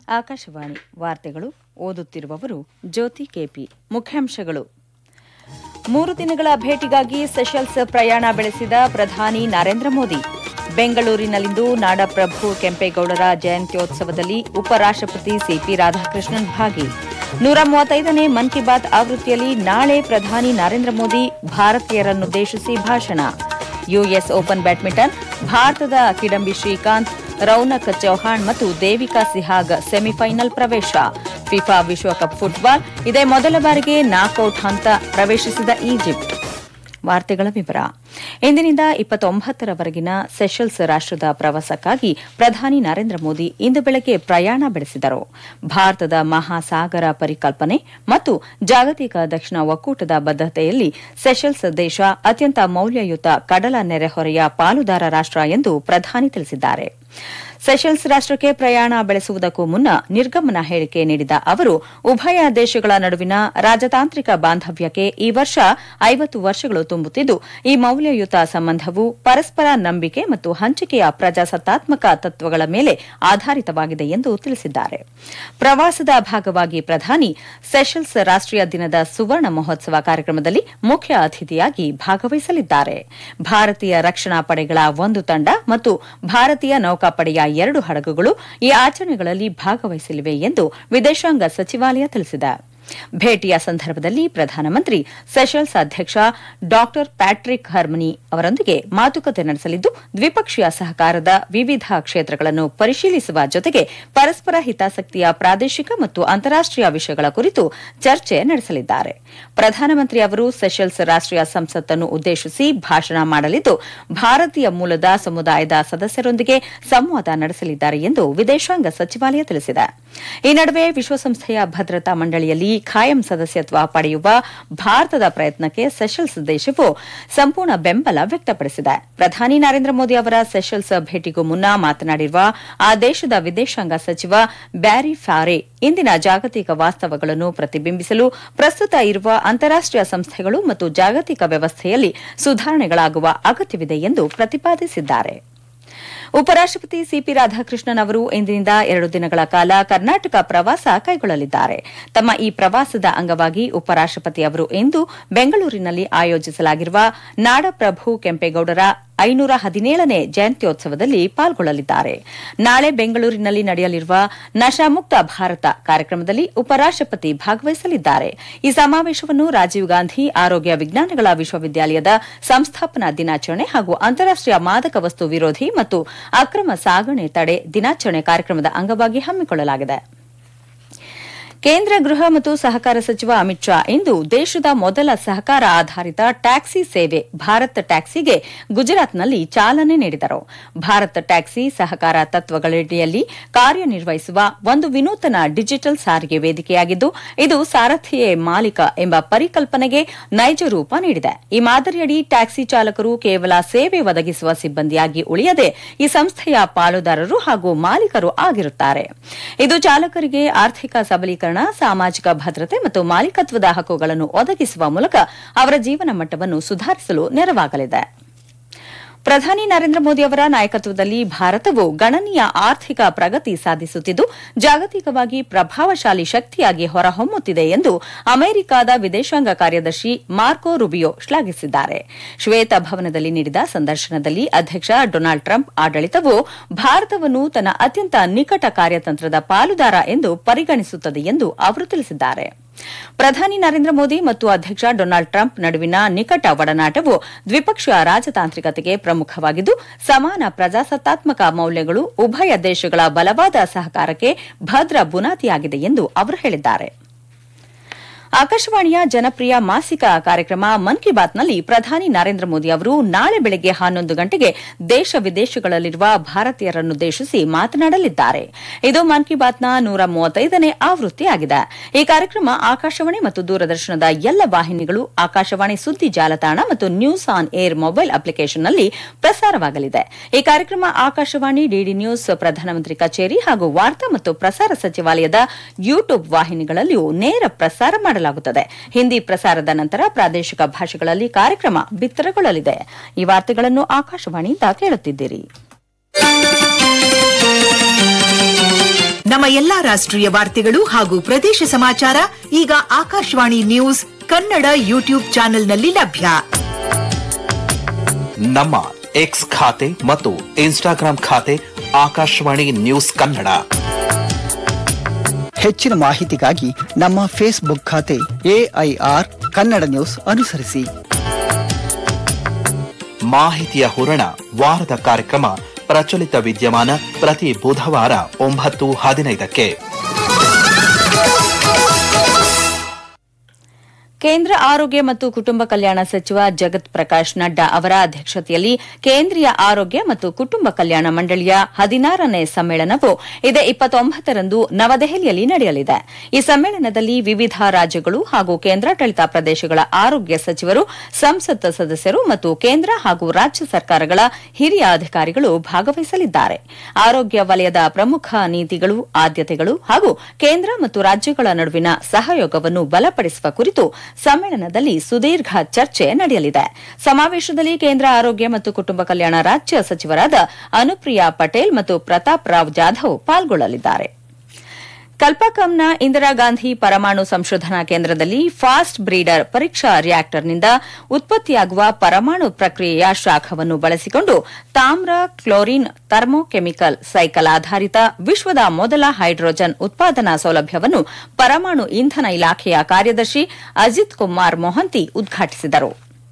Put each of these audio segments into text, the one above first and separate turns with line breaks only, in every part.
ಆಕಾಶವಾಣಿ ವಾರ್ತೆಗಳು ಓದುತ್ತಿರುವವರು ಜ್ಯೋತಿ ಕೆಪಿ ಮುಖ್ಯಾಂಶಗಳು ಮೂರು ದಿನಗಳ ಭೇಟಿಗಾಗಿ ಸೆಷಲ್ಸ್ ಪ್ರಯಾಣ ಬೆಳೆಸಿದ ಪ್ರಧಾನಿ ನರೇಂದ್ರ ಮೋದಿ ಬೆಂಗಳೂರಿನಲ್ಲಿಂದು ನಾಡಪ್ರಭು ಕೆಂಪೇಗೌಡರ ಜಯಂತ್ಯೋತ್ಸವದಲ್ಲಿ ಉಪರಾಷ್ಟಪತಿ ಸಿಪಿ ರಾಧಾಕೃಷ್ಣನ್ ಭಾಗಿ ನೂರ ಮೂವತ್ತೈದನೇ ಮನ್ ಕಿ ಬಾತ್ ಆವೃತ್ತಿಯಲ್ಲಿ ನಾಳೆ ಪ್ರಧಾನಿ ನರೇಂದ್ರ ಮೋದಿ ಭಾರತೀಯರನ್ನುದ್ದೇಶಿಸಿ ಭಾಷಣ ಯುಎಸ್ ಓಪನ್ ಬ್ಯಾಡ್ಮಿಂಟನ್ ಭಾರತದ ಕಿಡಂಬಿ ಶ್ರೀಕಾಂತ್ ರೌನಕ್ ಚೌಹಾಣ್ ಮತ್ತು ದೇವಿಕಾ ಸಿಹಾಗ್ ಸೆಮಿಫೈನಲ್ ಪ್ರವೇಶ ಫಿಫಾ ವಿಶ್ವಕಪ್ ಫುಟ್ಬಾಲ್ ಇದೇ ಮೊದಲ ಬಾರಿಗೆ ನಾಕೌಟ್ ಹಂತ ಪ್ರವೇಶಿಸಿದ ಈಜಿಪ್ಟ್ ವಾರ್ತೆಗಳ ವಿವರ ಇಂದಿನಿಂದ ಇಪ್ಪತ್ತೊಂಬತ್ತರವರೆಗಿನ ಸೆಷಲ್ಸ್ ರಾಷ್ಟದ ಪ್ರವಾಸಕ್ಕಾಗಿ ಪ್ರಧಾನಿ ನರೇಂದ್ರ ಮೋದಿ ಇಂದು ಬೆಳಗ್ಗೆ ಪ್ರಯಾಣ ಬೆಳೆಸಿದರು ಭಾರತದ ಮಹಾಸಾಗರ ಪರಿಕಲ್ಪನೆ ಮತ್ತು ಜಾಗತಿಕ ದಕ್ಷಿಣ ಒಕ್ಕೂಟದ ಬದ್ದತೆಯಲ್ಲಿ ಸೆಷಲ್ಸ್ ದೇಶ ಅತ್ಯಂತ ಮೌಲ್ಯಯುತ ಕಡಲ ನೆರೆಹೊರೆಯ ಪಾಲುದಾರ ರಾಷ್ಟ ಎಂದು ಪ್ರಧಾನಿ ತಿಳಿಸಿದ್ದಾರೆ ಸೆಷಲ್ಸ್ ರಾಷ್ಟಕ್ಕೆ ಪ್ರಯಾಣ ಬೆಳೆಸುವುದಕ್ಕೂ ಮುನ್ನ ನಿರ್ಗಮನ ಹೇಳಿಕೆ ನೀಡಿದ ಅವರು ಉಭಯ ದೇಶಗಳ ನಡುವಿನ ರಾಜತಾಂತ್ರಿಕ ಬಾಂಧವ್ಯಕ್ಕೆ ಈ ವರ್ಷ ಐವತ್ತು ವರ್ಷಗಳು ತುಂಬುತ್ತಿದ್ದು ಈ ಮೌಲ್ಯಯುತ ಸಂಬಂಧವು ಪರಸ್ಪರ ನಂಬಿಕೆ ಮತ್ತು ಹಂಚಿಕೆಯ ಪ್ರಜಾಸತ್ತಾತ್ಮಕ ತತ್ವಗಳ ಮೇಲೆ ಆಧಾರಿತವಾಗಿದೆ ಎಂದು ತಿಳಿಸಿದ್ದಾರೆ ಪ್ರವಾಸದ ಭಾಗವಾಗಿ ಪ್ರಧಾನಿ ಸೆಷಲ್ಸ್ ರಾಷ್ಟೀಯ ದಿನದ ಸುವರ್ಣ ಮಹೋತ್ಸವ ಕಾರ್ಯಕ್ರಮದಲ್ಲಿ ಮುಖ್ಯ ಅತಿಥಿಯಾಗಿ ಭಾಗವಹಿಸಲಿದ್ದಾರೆ ಭಾರತೀಯ ರಕ್ಷಣಾ ಪಡೆಗಳ ಒಂದು ತಂಡ ಮತ್ತು ಭಾರತೀಯ ನೌಕಾಪಡೆಯ ಎರಡು ಹಡಗುಗಳು ಈ ಆಚರಣೆಗಳಲ್ಲಿ ಭಾಗವಹಿಸಲಿವೆ ಎಂದು ವಿದೇಶಾಂಗ ಸಚಿವಾಲಯ ತಿಳಿಸಿದೆ ಭೇಟಿಯ ಸಂದರ್ಭದಲ್ಲಿ ಪ್ರಧಾನಮಂತ್ರಿ ಸೆಷಲ್ಸ್ ಅಧ್ಯಕ್ಷ ಡಾ ಪ್ಯಾಟ್ರಿಕ್ ಹರ್ಮನಿ ಅವರೊಂದಿಗೆ ಮಾತುಕತೆ ನಡೆಸಲಿದ್ದು ದ್ವಿಪಕ್ಷೀಯ ಸಹಕಾರದ ವಿವಿಧ ಕ್ಷೇತ್ರಗಳನ್ನು ಪರಿಶೀಲಿಸುವ ಜೊತೆಗೆ ಪರಸ್ಪರ ಹಿತಾಸಕ್ತಿಯ ಪ್ರಾದೇಶಿಕ ಮತ್ತು ಅಂತಾರಾಷ್ಟೀಯ ವಿಷಯಗಳ ಕುರಿತು ಚರ್ಚೆ ನಡೆಸಲಿದ್ದಾರೆ ಪ್ರಧಾನಮಂತ್ರಿ ಅವರು ಸೆಷಲ್ಸ್ ರಾಷ್ಟೀಯ ಸಂಸತ್ತನ್ನು ಉದ್ದೇಶಿಸಿ ಭಾಷಣ ಮಾಡಲಿದ್ದು ಭಾರತೀಯ ಮೂಲದ ಸಮುದಾಯದ ಸದಸ್ಯರೊಂದಿಗೆ ಸಂವಾದ ನಡೆಸಲಿದ್ದಾರೆ ಎಂದು ವಿದೇಶಾಂಗ ಸಚಿವಾಲಯ ತಿಳಿಸಿದೆ ಈ ನಡುವೆ ವಿಶ್ವಸಂಸ್ಥೆಯ ಭದ್ರತಾ ಮಂಡಳಿಯಲ್ಲಿ ಖಾಯಂ ಸದಸ್ಯತ್ವ ಪಡೆಯುವ ಭಾರತದ ಪ್ರಯತ್ನಕ್ಕೆ ಸೆಷಲ್ಸ್ ದೇಶವು ಸಂಪೂರ್ಣ ಬೆಂಬಲ ವ್ಯಕ್ತಪಡಿಸಿದೆ ಪ್ರಧಾನಿ ನರೇಂದ್ರ ಮೋದಿ ಅವರ ಸೆಷಲ್ಸ್ ಭೇಟಿಗೂ ಮುನ್ನ ಮಾತನಾಡಿರುವ ಆ ದೇಶದ ವಿದೇಶಾಂಗ ಸಚಿವ ಬ್ಯಾರಿ ಫ್ಯಾರೆ ಇಂದಿನ ಜಾಗತಿಕ ವಾಸ್ತವಗಳನ್ನು ಪ್ರತಿಬಿಂಬಿಸಲು ಪ್ರಸ್ತುತ ಇರುವ ಅಂತಾರಾಷ್ಟೀಯ ಸಂಸ್ಥೆಗಳು ಮತ್ತು ಜಾಗತಿಕ ವ್ಯವಸ್ಥೆಯಲ್ಲಿ ಸುಧಾರಣೆಗಳಾಗುವ ಅಗತ್ಯವಿದೆ ಎಂದು ಪ್ರತಿಪಾದಿಸಿದ್ದಾರೆ ಉಪರಾಷ್ಟಪತಿ ಸಿಪಿ ರಾಧಾಕೃಷ್ಣನ್ ಅವರು ಇಂದಿನಿಂದ ಎರಡು ದಿನಗಳ ಕಾಲ ಕರ್ನಾಟಕ ಪ್ರವಾಸ ಕೈಗೊಳ್ಳಲಿದ್ದಾರೆ ತಮ್ಮ ಈ ಪ್ರವಾಸದ ಅಂಗವಾಗಿ ಉಪರಾಷ್ಟಪತಿ ಅವರು ಇಂದು ಬೆಂಗಳೂರಿನಲ್ಲಿ ಆಯೋಜಿಸಲಾಗಿರುವ ನಾಡಪ್ರಭು ಕೆಂಪೇಗೌಡರ ಐನೂರ ಹದಿನೇಳನೇ ಜಯಂತ್ಯೋತ್ಸವದಲ್ಲಿ ಪಾಲ್ಗೊಳ್ಳಲಿದ್ದಾರೆ ನಾಳೆ ಬೆಂಗಳೂರಿನಲ್ಲಿ ನಡೆಯಲಿರುವ ನಶಾಮುಕ್ತ ಭಾರತ ಕಾರ್ಯಕ್ರಮದಲ್ಲಿ ಉಪರಾಷ್ಟಪತಿ ಭಾಗವಹಿಸಲಿದ್ದಾರೆ ಈ ಸಮಾವೇಶವನ್ನು ರಾಜೀವ್ ಗಾಂಧಿ ಆರೋಗ್ಯ ವಿಜ್ಞಾನಗಳ ವಿಶ್ವವಿದ್ಯಾಲಯದ ಸಂಸ್ಥಾಪನಾ ದಿನಾಚರಣೆ ಹಾಗೂ ಅಂತಾರಾಷ್ಟೀಯ ಮಾದಕ ವಸ್ತು ವಿರೋಧಿ ಮತ್ತು ಅಕ್ರಮ ಸಾಗಣೆ ತಡೆ ದಿನಾಚರಣೆ ಕಾರ್ಯಕ್ರಮದ ಅಂಗವಾಗಿ ಹಮ್ಮಿಕೊಳ್ಳಲಾಗಿದೆ ಕೇಂದ್ರ ಗೃಹ ಮತ್ತು ಸಹಕಾರ ಸಚಿವ ಅಮಿತ್ ಶಾ ಇಂದು ದೇಶದ ಮೊದಲ ಸಹಕಾರ ಆಧಾರಿತ ಟ್ಯಾಕ್ಸಿ ಸೇವೆ ಭಾರತ್ ಟ್ಯಾಕ್ಸಿಗೆ ಗುಜರಾತ್ನಲ್ಲಿ ಚಾಲನೆ ನೀಡಿದರು ಭಾರತ್ ಟ್ಯಾಕ್ಸಿ ಸಹಕಾರ ತತ್ವಗಳಡಿಯಲ್ಲಿ ಕಾರ್ಯನಿರ್ವಹಿಸುವ ಒಂದು ವಿನೂತನ ಡಿಜಿಟಲ್ ಸಾರಿಗೆ ವೇದಿಕೆಯಾಗಿದ್ದು ಇದು ಸಾರಥಿಯೇ ಮಾಲೀಕ ಎಂಬ ಪರಿಕಲ್ಪನೆಗೆ ನೈಜ ರೂಪ ನೀಡಿದೆ ಈ ಮಾದರಿಯಡಿ ಟ್ಯಾಕ್ಸಿ ಚಾಲಕರು ಕೇವಲ ಸೇವೆ ಒದಗಿಸುವ ಸಿಬ್ಬಂದಿಯಾಗಿ ಉಳಿಯದೆ ಈ ಸಂಸ್ಥೆಯ ಪಾಲುದಾರರು ಹಾಗೂ ಮಾಲೀಕರು ಆಗಿರುತ್ತಾರೆ ಇದು ಚಾಲಕರಿಗೆ ಆರ್ಥಿಕ ಸಬಲೀಕರಣ ಸಾಮಾಜಿಕ ಭದ್ರತೆ ಮತ್ತು ಮಾಲೀಕತ್ವದ ಹಕ್ಕುಗಳನ್ನು ಒದಗಿಸುವ ಮೂಲಕ ಅವರ ಜೀವನ ಮಟ್ಟವನ್ನು ಸುಧಾರಿಸಲು ನೆರವಾಗಲಿದೆ ಪ್ರಧಾನಿ ನರೇಂದ್ರ ಮೋದಿ ಅವರ ನಾಯಕತ್ವದಲ್ಲಿ ಭಾರತವು ಗಣನೀಯ ಆರ್ಥಿಕ ಪ್ರಗತಿ ಸಾಧಿಸುತ್ತಿದ್ದು ಜಾಗತಿಕವಾಗಿ ಪ್ರಭಾವಶಾಲಿ ಶಕ್ತಿಯಾಗಿ ಹೊರಹೊಮ್ಮುತ್ತಿದೆ ಎಂದು ಅಮೆರಿಕದ ವಿದೇಶಾಂಗ ಕಾರ್ಯದರ್ಶಿ ಮಾರ್ಕೋ ರುಬಿಯೋ ಶ್ಲಾಘಿಸಿದ್ದಾರೆ ಶ್ವೇತಭವನದಲ್ಲಿ ನೀಡಿದ ಸಂದರ್ಶನದಲ್ಲಿ ಅಧ್ಯಕ್ಷ ಡೊನಾಲ್ಡ್ ಟ್ರಂಪ್ ಆಡಳಿತವು ಭಾರತವನ್ನು ತನ್ನ ಅತ್ಯಂತ ನಿಕಟ ಕಾರ್ಯತಂತ್ರದ ಪಾಲುದಾರ ಎಂದು ಪರಿಗಣಿಸುತ್ತದೆ ಎಂದು ಅವರು ತಿಳಿಸಿದ್ದಾರೆ ಪ್ರಧಾನಿ ನರೇಂದ್ರ ಮೋದಿ ಮತ್ತು ಅಧ್ಯಕ್ಷ ಡೊನಾಲ್ಡ್ ಟ್ರಂಪ್ ನಡುವಿನ ನಿಕಟ ಒಡನಾಟವು ದ್ವಿಪಕ್ಷೀಯ ರಾಜತಾಂತ್ರಿಕತೆಗೆ ಪ್ರಮುಖವಾಗಿದ್ದು ಸಮಾನ ಪ್ರಜಾಸತ್ತಾತ್ಮಕ ಮೌಲ್ಯಗಳು ಉಭಯ ದೇಶಗಳ ಬಲವಾದ ಸಹಕಾರಕ್ಕೆ ಭದ್ರ ಬುನಾದಿಯಾಗಿದೆ ಎಂದು ಅವರು ಹೇಳಿದ್ದಾರೆ ಆಕಾಶವಾಣಿಯ ಜನಪ್ರಿಯ ಮಾಸಿಕ ಕಾರ್ಯಕ್ರಮ ಮನ್ ಕಿ ಬಾತ್ನಲ್ಲಿ ಪ್ರಧಾನಿ ನರೇಂದ್ರ ಮೋದಿ ಅವರು ನಾಳೆ ಬೆಳಗ್ಗೆ ಹನ್ನೊಂದು ಗಂಟೆಗೆ ದೇಶ ವಿದೇಶಗಳಲ್ಲಿರುವ ಭಾರತೀಯರನ್ನುದ್ದೇಶಿಸಿ ಮಾತನಾಡಲಿದ್ದಾರೆ ಇದು ಮನ್ ಕಿ ಬಾತ್ನ ನೂರ ಮೂವತ್ತೈದನೇ ಆವೃತ್ತಿಯಾಗಿದೆ ಈ ಕಾರ್ಯಕ್ರಮ ಆಕಾಶವಾಣಿ ಮತ್ತು ದೂರದರ್ಶನದ ಎಲ್ಲ ವಾಹಿನಿಗಳು ಆಕಾಶವಾಣಿ ಸುದ್ದಿ ಜಾಲತಾಣ ಮತ್ತು ನ್ಯೂಸ್ ಆನ್ ಏರ್ ಮೊಬೈಲ್ ಅಪ್ಲಿಕೇಶನ್ನಲ್ಲಿ ಪ್ರಸಾರವಾಗಲಿದೆ ಈ ಕಾರ್ಯಕ್ರಮ ಆಕಾಶವಾಣಿ ಡಿಡಿ ನ್ಯೂಸ್ ಪ್ರಧಾನಮಂತ್ರಿ ಕಚೇರಿ ಹಾಗೂ ವಾರ್ತಾ ಮತ್ತು ಪ್ರಸಾರ ಸಚಿವಾಲಯದ ಯೂಟ್ಯೂಬ್ ವಾಹಿನಿಗಳಲ್ಲಿಯೂ ನೇರ ಪ್ರಸಾರ ಮಾಡಲಾಗುತ್ತದೆ ಹಿಂದಿ ಪ್ರಸಾರದ ನಂತರ ಪ್ರಾದೇಶಿಕ ಭಾಷೆಗಳಲ್ಲಿ ಕಾರ್ಯಕ್ರಮ ಬಿತ್ತರಗೊಳ್ಳಲಿದೆ ಈ ವಾರ್ತೆಗಳನ್ನು ಆಕಾಶವಾಣಿಯಿಂದ ಕೇಳುತ್ತಿದ್ದೀರಿ
ನಮ್ಮ ನಮ್ಮ ಎಲ್ಲಾ ರಾಷ್ಟ್ರೀಯ ವಾರ್ತೆಗಳು ಹಾಗೂ ಪ್ರದೇಶ ಸಮಾಚಾರ ಈಗ ಆಕಾಶವಾಣಿ ನ್ಯೂಸ್ ಕನ್ನಡ ಯೂಟ್ಯೂಬ್ ಚಾನೆಲ್ನಲ್ಲಿ ಲಭ್ಯ
ನಮ್ಮ ಎಕ್ಸ್ ಖಾತೆ ಮತ್ತು ಇನ್ಸ್ಟಾಗ್ರಾಂ ಖಾತೆ ಆಕಾಶವಾಣಿ ನ್ಯೂಸ್ ಕನ್ನಡ
ಹೆಚ್ಚಿನ ಮಾಹಿತಿಗಾಗಿ ನಮ್ಮ ಫೇಸ್ಬುಕ್ ಖಾತೆ ಎಐಆರ್ ಕನ್ನಡ ನ್ಯೂಸ್ ಅನುಸರಿಸಿ
ಮಾಹಿತಿಯ ಹೂರಣ ವಾರದ ಕಾರ್ಯಕ್ರಮ ಪ್ರಚಲಿತ ವಿದ್ಯಮಾನ ಪ್ರತಿ ಬುಧವಾರ ಒಂಬತ್ತು ಹದಿನೈದಕ್ಕೆ
ಕೇಂದ್ರ ಆರೋಗ್ಯ ಮತ್ತು ಕುಟುಂಬ ಕಲ್ಯಾಣ ಸಚಿವ ಜಗತ್ ಪ್ರಕಾಶ್ ನಡ್ಡಾ ಅವರ ಅಧ್ಯಕ್ಷತೆಯಲ್ಲಿ ಕೇಂದ್ರೀಯ ಆರೋಗ್ಯ ಮತ್ತು ಕುಟುಂಬ ಕಲ್ಯಾಣ ಮಂಡಳಿಯ ಹದಿನಾರನೇ ಸಮ್ಮೇಳನವು ಇದೇ ಇಪ್ಪತ್ತೊಂಬತ್ತರಂದು ನವದೆಹಲಿಯಲ್ಲಿ ನಡೆಯಲಿದೆ ಈ ಸಮ್ಮೇಳನದಲ್ಲಿ ವಿವಿಧ ರಾಜ್ಯಗಳು ಹಾಗೂ ಕೇಂದ್ರಾಡಳಿತ ಪ್ರದೇಶಗಳ ಆರೋಗ್ಯ ಸಚಿವರು ಸಂಸತ್ ಸದಸ್ಯರು ಮತ್ತು ಕೇಂದ್ರ ಹಾಗೂ ರಾಜ್ಯ ಸರ್ಕಾರಗಳ ಹಿರಿಯ ಅಧಿಕಾರಿಗಳು ಭಾಗವಹಿಸಲಿದ್ದಾರೆ ಆರೋಗ್ಯ ವಲಯದ ಪ್ರಮುಖ ನೀತಿಗಳು ಆದ್ಯತೆಗಳು ಹಾಗೂ ಕೇಂದ್ರ ಮತ್ತು ರಾಜ್ಯಗಳ ನಡುವಿನ ಸಹಯೋಗವನ್ನು ಬಲಪಡಿಸುವ ಕುರಿತು ಸಮ್ಮೇಳನದಲ್ಲಿ ಸುದೀರ್ಘ ಚರ್ಚೆ ನಡೆಯಲಿದೆ ಸಮಾವೇಶದಲ್ಲಿ ಕೇಂದ್ರ ಆರೋಗ್ಯ ಮತ್ತು ಕುಟುಂಬ ಕಲ್ಯಾಣ ರಾಜ್ಯ ಸಚಿವರಾದ ಅನುಪ್ರಿಯಾ ಪಟೇಲ್ ಮತ್ತು ಪ್ರತಾಪ್ ರಾವ್ ಜಾಧವ್ ಪಾಲ್ಗೊಳ್ಳಲಿದ್ದಾರೆ ಕಲ್ಪಕಂನ ಇಂದಿರಾ ಗಾಂಧಿ ಪರಮಾಣು ಸಂಶೋಧನಾ ಕೇಂದ್ರದಲ್ಲಿ ಫಾಸ್ಟ್ ಬ್ರೀಡರ್ ಪರೀಕ್ಷಾ ರಿಯಾಕ್ಟರ್ನಿಂದ ಉತ್ಪತ್ತಿಯಾಗುವ ಪರಮಾಣು ಪ್ರಕ್ರಿಯೆಯ ಶಾಖವನ್ನು ಬಳಸಿಕೊಂಡು ತಾಮ್ರ ಕ್ಲೋರಿನ್ ಥರ್ಮೋಕೆಮಿಕಲ್ ಸೈಕಲ್ ಆಧಾರಿತ ವಿಶ್ವದ ಮೊದಲ ಹೈಡ್ರೋಜನ್ ಉತ್ಪಾದನಾ ಸೌಲಭ್ಯವನ್ನು ಪರಮಾಣು ಇಂಧನ ಇಲಾಖೆಯ ಕಾರ್ಯದರ್ಶಿ ಅಜಿತ್ ಕುಮಾರ್ ಮೊಹಂತಿ ಉದ್ಘಾಟಿಸಿದರು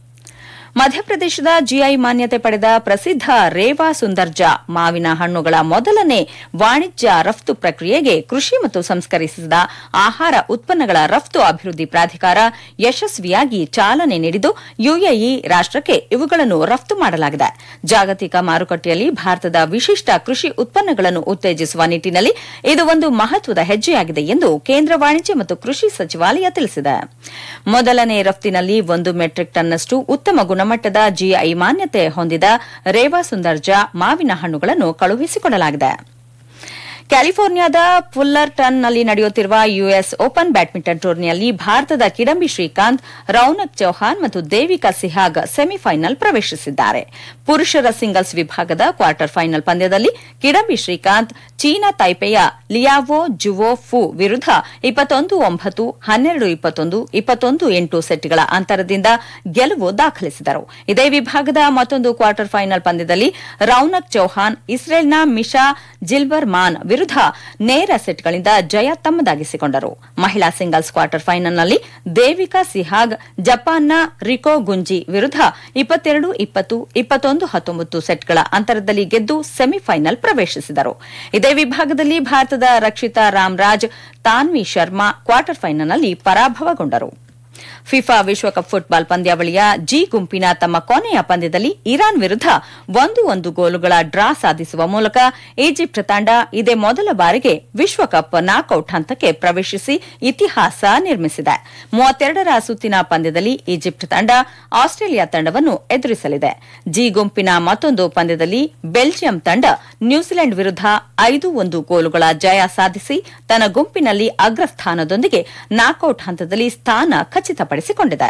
ಮಧ್ಯಪ್ರದೇಶದ ಜಿಐ ಮಾನ್ಯತೆ ಪಡೆದ ಪ್ರಸಿದ್ಧ ರೇವಾ ಸುಂದರ್ಜಾ ಮಾವಿನ ಹಣ್ಣುಗಳ ಮೊದಲನೇ ವಾಣಿಜ್ಯ ರಫ್ತು ಪ್ರಕ್ರಿಯೆಗೆ ಕೃಷಿ ಮತ್ತು ಸಂಸ್ಕರಿಸಿದ ಆಹಾರ ಉತ್ಪನ್ನಗಳ ರಫ್ತು ಅಭಿವೃದ್ಧಿ ಪ್ರಾಧಿಕಾರ ಯಶಸ್ವಿಯಾಗಿ ಚಾಲನೆ ನೀಡಿದ್ದು ಯುಎಇ ರಾಷ್ಟಕ್ಕೆ ಇವುಗಳನ್ನು ರಫ್ತು ಮಾಡಲಾಗಿದೆ ಜಾಗತಿಕ ಮಾರುಕಟ್ಟೆಯಲ್ಲಿ ಭಾರತದ ವಿಶಿಷ್ಟ ಕೃಷಿ ಉತ್ಪನ್ನಗಳನ್ನು ಉತ್ತೇಜಿಸುವ ನಿಟ್ಟಿನಲ್ಲಿ ಇದು ಒಂದು ಮಹತ್ವದ ಹೆಜ್ಜೆಯಾಗಿದೆ ಎಂದು ಕೇಂದ್ರ ವಾಣಿಜ್ಯ ಮತ್ತು ಕೃಷಿ ಸಚಿವಾಲಯ ತಿಳಿಸಿದೆ ಮೊದಲನೇ ರಫ್ತಿನಲ್ಲಿ ಒಂದು ಮೆಟ್ರಿಕ್ ಟನ್ನಷ್ಟು ಉತ್ತಮ ಗುಣಮಟ್ಟದ ಜಿಐ ಮಾನ್ಯತೆ ಹೊಂದಿದ ರೇವಾ ಸುಂದರ್ಜಾ ಮಾವಿನ ಹಣ್ಣುಗಳನ್ನು ಕಳುಹಿಸಿಕೊಡಲಾಗಿದೆ ಕ್ಯಾಲಿಫೋರ್ನಿಯಾದ ಫುಲ್ಲರ್ಟನ್ನಲ್ಲಿ ನಡೆಯುತ್ತಿರುವ ಯುಎಸ್ ಓಪನ್ ಬ್ಯಾಡ್ಮಿಂಟನ್ ಟೂರ್ನಿಯಲ್ಲಿ ಭಾರತದ ಕಿಡಂಬಿ ಶ್ರೀಕಾಂತ್ ರೌನಕ್ ಚೌಹಾನ್ ಮತ್ತು ದೇವಿಕಾ ಸಿಹಾಗ್ ಸೆಮಿಫೈನಲ್ ಪ್ರವೇಶಿಸಿದ್ದಾರೆ ಪುರುಷರ ಸಿಂಗಲ್ಸ್ ವಿಭಾಗದ ಕ್ವಾರ್ಟರ್ ಫೈನಲ್ ಪಂದ್ಯದಲ್ಲಿ ಕಿಡಂಬಿ ಶ್ರೀಕಾಂತ್ ಚೀನಾ ತೈಪೆಯ ಲಿಯಾವೋ ಜುವೋ ಫು ವಿರುದ್ಧ ಇಪ್ಪತ್ತೊಂದು ಒಂಬತ್ತು ಹನ್ನೆರಡು ಇಪ್ಪತ್ತೊಂದು ಇಪ್ಪತ್ತೊಂದು ಎಂಟು ಸೆಟ್ಗಳ ಅಂತರದಿಂದ ಗೆಲುವು ದಾಖಲಿಸಿದರು ಇದೇ ವಿಭಾಗದ ಮತ್ತೊಂದು ಕ್ವಾರ್ಟರ್ ಫೈನಲ್ ಪಂದ್ಯದಲ್ಲಿ ರೌನಕ್ ಚೌಹಾನ್ ಇಸ್ರೇಲ್ನ ಮಿಶಾ ಜಿಲ್ಬರ್ ಮಾನ್ ವಿರುದ್ಧ ನೇರ ಸೆಟ್ಗಳಿಂದ ಜಯ ತಮ್ಮದಾಗಿಸಿಕೊಂಡರು ಮಹಿಳಾ ಸಿಂಗಲ್ಸ್ ಕ್ವಾರ್ಟರ್ ಫೈನಲ್ನಲ್ಲಿ ದೇವಿಕಾ ಸಿಹಾಗ್ ಜಪಾನ್ನ ರಿಕೋ ಗುಂಜಿ ವಿರುದ್ಧ ಇಪ್ಪತ್ತೆರಡು ಇಪ್ಪತ್ತು ಇಪ್ಪತ್ತೊಂದು ಹತ್ತೊಂಬತ್ತು ಸೆಟ್ಗಳ ಅಂತರದಲ್ಲಿ ಗೆದ್ದು ಸೆಮಿಫೈನಲ್ ಪ್ರವೇಶಿಸಿದರು ಇದೇ ವಿಭಾಗದಲ್ಲಿ ಭಾರತದ ರಕ್ಷಿತಾ ರಾಮ್ರಾಜ್ ತಾನ್ವಿ ಶರ್ಮಾ ಕ್ವಾರ್ಟರ್ ಫೈನಲ್ನಲ್ಲಿ ಪರಾಭವಗೊಂಡರು ಫಿಫಾ ವಿಶ್ವಕಪ್ ಫುಟ್ಬಾಲ್ ಪಂದ್ಯಾವಳಿಯ ಜಿ ಗುಂಪಿನ ತಮ್ಮ ಕೊನೆಯ ಪಂದ್ಯದಲ್ಲಿ ಇರಾನ್ ವಿರುದ್ಧ ಒಂದು ಒಂದು ಗೋಲುಗಳ ಡ್ರಾ ಸಾಧಿಸುವ ಮೂಲಕ ಈಜಿಪ್ಟ್ ತಂಡ ಇದೇ ಮೊದಲ ಬಾರಿಗೆ ವಿಶ್ವಕಪ್ ನಾಕೌಟ್ ಹಂತಕ್ಕೆ ಪ್ರವೇಶಿಸಿ ಇತಿಹಾಸ ನಿರ್ಮಿಸಿದೆ ಮೂವತ್ತೆರಡರ ಸುತ್ತಿನ ಪಂದ್ಯದಲ್ಲಿ ಈಜಿಪ್ಟ್ ತಂಡ ಆಸ್ಟ್ರೇಲಿಯಾ ತಂಡವನ್ನು ಎದುರಿಸಲಿದೆ ಜಿ ಗುಂಪಿನ ಮತ್ತೊಂದು ಪಂದ್ಯದಲ್ಲಿ ಬೆಲ್ಜಿಯಂ ತಂಡ ನ್ಯೂಜಿಲೆಂಡ್ ವಿರುದ್ಧ ಐದು ಒಂದು ಗೋಲುಗಳ ಜಯ ಸಾಧಿಸಿ ತನ್ನ ಗುಂಪಿನಲ್ಲಿ ಅಗ್ರಸ್ಥಾನದೊಂದಿಗೆ ನಾಕೌಟ್ ಹಂತದಲ್ಲಿ ಸ್ಥಾನ ಖಚಿತಪಡಿಸಿಕೊಂಡಿದೆ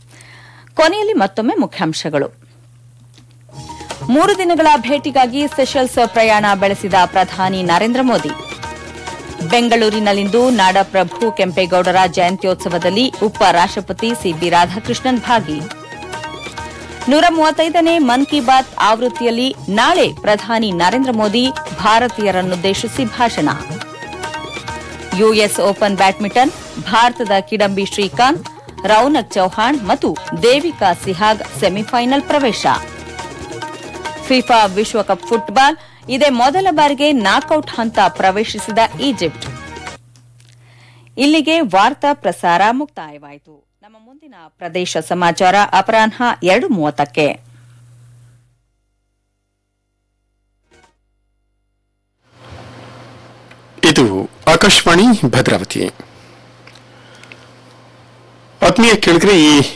ಕೊನೆಯಲ್ಲಿ ಮತ್ತೊಮ್ಮೆ ಮುಖ್ಯಾಂಶಗಳು ಮೂರು ದಿನಗಳ ಭೇಟಿಗಾಗಿ ಸೆಷಲ್ಸ್ ಪ್ರಯಾಣ ಬೆಳೆಸಿದ ಪ್ರಧಾನಿ ನರೇಂದ್ರ ಮೋದಿ ಬೆಂಗಳೂರಿನಲ್ಲಿಂದು ನಾಡಪ್ರಭು ಕೆಂಪೇಗೌಡರ ಜಯಂತ್ಯೋತ್ಸವದಲ್ಲಿ ಉಪರಾಷ್ಟಪತಿ ಸಿಬಿ ರಾಧಾಕೃಷ್ಣನ್ ಭಾಗಿ ನೂರ ಮೂವತ್ತೈದನೇ ಮನ್ ಕಿ ಬಾತ್ ಆವೃತ್ತಿಯಲ್ಲಿ ನಾಳೆ ಪ್ರಧಾನಿ ನರೇಂದ್ರ ಮೋದಿ ಭಾರತೀಯರನ್ನುದ್ದೇಶಿಸಿ ಭಾಷಣ ಯುಎಸ್ ಓಪನ್ ಬ್ಯಾಡ್ಮಿಂಟನ್ ಭಾರತದ ಕಿಡಂಬಿ ಶ್ರೀಕಾಂತ್ ರೌನಕ್ ಚೌಹಾಣ್ ಮತ್ತು ದೇವಿಕಾ ಸಿಹಾಗ್ ಸೆಮಿಫೈನಲ್ ಪ್ರವೇಶ ಫಿಫಾ ವಿಶ್ವಕಪ್ ಫುಟ್ಬಾಲ್ ಇದೇ ಮೊದಲ ಬಾರಿಗೆ ನಾಕೌಟ್ ಹಂತ ಪ್ರವೇಶಿಸಿದ ಈಜಿಪ್ಟ್ ಇಲ್ಲಿಗೆ ವಾರ್ತಾ ಪ್ರಸಾರ ಮುಕ್ತಾಯವಾಯಿತು ನಮ್ಮ ಮುಂದಿನ ಪ್ರದೇಶ ಸಮಾಚಾರ ಅಪರಾಹ್ನ ಎರಡು ಮೂವತ್ತಕ್ಕೆ
ಇದು ಆಕಾಶವಾಣಿ ಭದ್ರಾವತಿ ಆತ್ಮೀಯ ಕೇಳಿದ್ರೆ ಈ